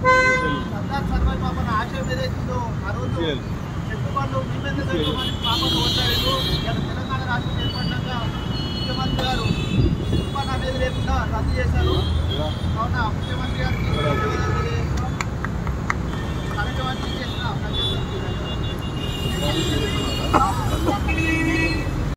సర్దార్ సర్వాయి పాపన ఆశయం ఏదైతుందో ఆ రోజు చెట్టుపండు మీ మీద పెట్టుకోమని పాపను ఓట్లాడారు ఇలా తెలంగాణ రాష్ట్రం ఏర్పడ్డాక ముఖ్యమంత్రి గారు చెట్టుపండు అనేది లేకుండా రద్దు చేశారు కావున ముఖ్యమంత్రి గారికి ధన్యవాదాలు తెలియజేస్తున్నాం కార్యక్రమాన్ని చేసిన ప్రజలందరికీ ధన్యవాదాలు